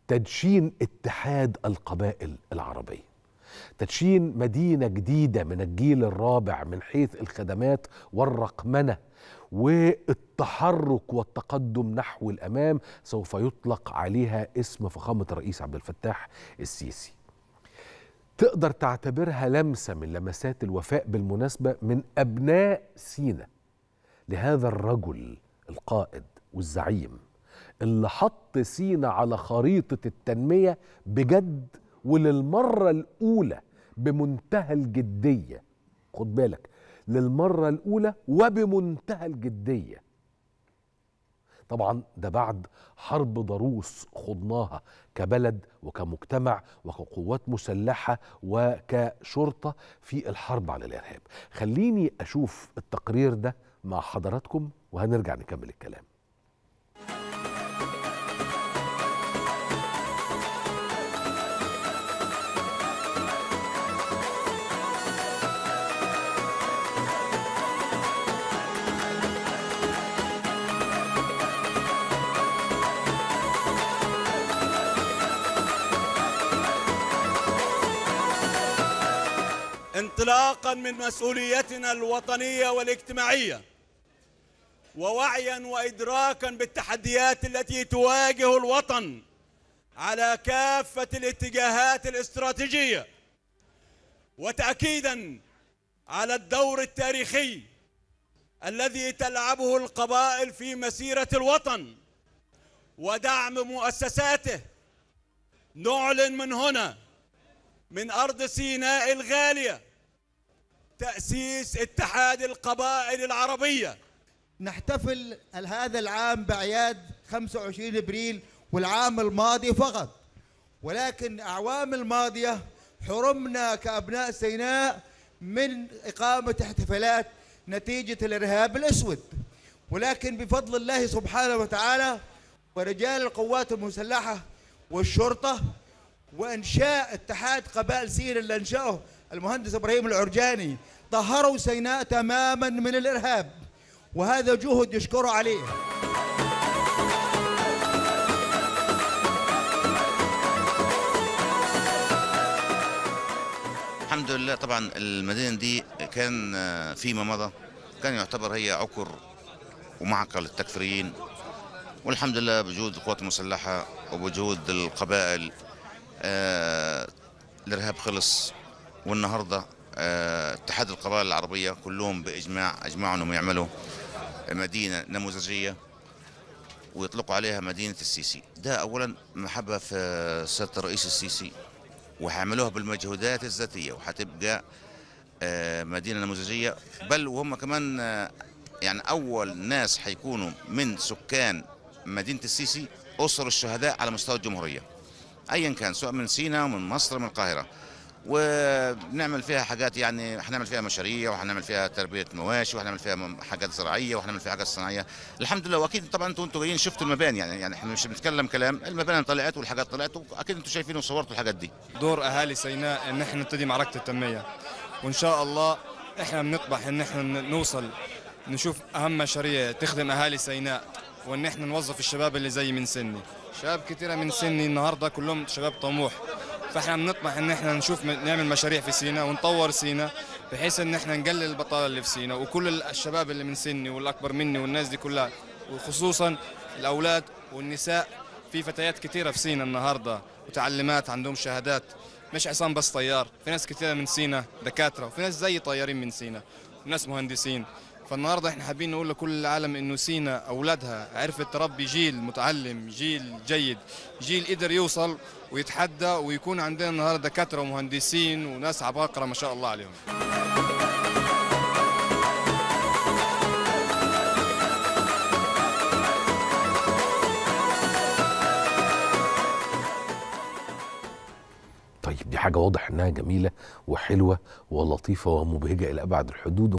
تدشين اتحاد القبائل العربيه تدشين مدينه جديده من الجيل الرابع من حيث الخدمات والرقمنه والتحرك والتقدم نحو الامام سوف يطلق عليها اسم فخامه الرئيس عبد الفتاح السيسي تقدر تعتبرها لمسه من لمسات الوفاء بالمناسبه من ابناء سينا لهذا الرجل القائد والزعيم اللي حط سينا على خريطه التنميه بجد وللمره الاولى بمنتهى الجديه خد بالك للمره الاولى وبمنتهى الجديه طبعا ده بعد حرب ضروس خضناها كبلد وكمجتمع وكقوات مسلحه وكشرطه في الحرب على الارهاب خليني اشوف التقرير ده مع حضراتكم وهنرجع نكمل الكلام انطلاقا من مسؤوليتنا الوطنيه والاجتماعيه ووعيا وادراكا بالتحديات التي تواجه الوطن على كافه الاتجاهات الاستراتيجيه وتاكيدا على الدور التاريخي الذي تلعبه القبائل في مسيره الوطن ودعم مؤسساته نعلن من هنا من أرض سيناء الغالية تأسيس اتحاد القبائل العربية نحتفل هذا العام بأعياد 25 ابريل والعام الماضي فقط ولكن اعوام الماضيه حرمنا كابناء سيناء من اقامه احتفالات نتيجه الارهاب الاسود ولكن بفضل الله سبحانه وتعالى ورجال القوات المسلحه والشرطه وانشاء اتحاد قبائل سينا اللي انشاه المهندس ابراهيم العرجاني طهروا سيناء تماما من الارهاب وهذا جهد يشكر عليه الحمد لله طبعا المدينه دي كان فيما مضى كان يعتبر هي عكر ومعقل التكفيريين والحمد لله بجهود القوات المسلحه وبجهود القبائل آه الارهاب خلص والنهارده آه اتحاد القبائل العربيه كلهم باجماع اجمعوا انهم يعملوا مدينه نموذجيه ويطلقوا عليها مدينه السيسي ده اولا محبه في سياده الرئيس السيسي وهيعملوها بالمجهودات الذاتيه وهتبقى آه مدينه نموذجيه بل وهم كمان آه يعني اول ناس هيكونوا من سكان مدينه السيسي اسر الشهداء على مستوى الجمهوريه ايا كان سواء من سينا ومن مصر من القاهره وبنعمل فيها حاجات يعني هنعمل فيها مشاريع وهنعمل فيها تربيه مواشي وهنعمل فيها حاجات زراعيه وهنعمل فيها حاجات صناعيه الحمد لله واكيد طبعا انتوا انتوا جايين شفتوا المباني يعني يعني احنا مش بنتكلم كلام المباني طلعت والحاجات طلعت واكيد انتوا شايفين وصورتوا الحاجات دي دور اهالي سيناء ان احنا نبتدي معركه التنميه وان شاء الله احنا بنطمح ان احنا نوصل نشوف اهم مشاريع تخدم اهالي سيناء وان احنا نوظف الشباب اللي زي من سني شباب كتيرة من سني النهارده كلهم شباب طموح فاحنا بنطمح ان احنا نشوف نعمل مشاريع في سينا ونطور سينا بحيث ان احنا نقلل البطاله اللي في سينا وكل الشباب اللي من سني والاكبر مني والناس دي كلها وخصوصا الاولاد والنساء في فتيات كتيره في سينا النهارده متعلمات عندهم شهادات مش عصام بس طيار في ناس كتيره من سينا دكاتره وفي ناس زي طيارين من سينا وناس مهندسين فالنهارده احنا حابين نقول لكل العالم انه سينا اولادها عرفت تربي جيل متعلم جيل جيد جيل قدر يوصل ويتحدى ويكون عندنا النهارده دكاتره ومهندسين وناس عباقره ما شاء الله عليهم طيب دي حاجه واضح انها جميله وحلوه ولطيفه ومبهجه الى ابعد الحدود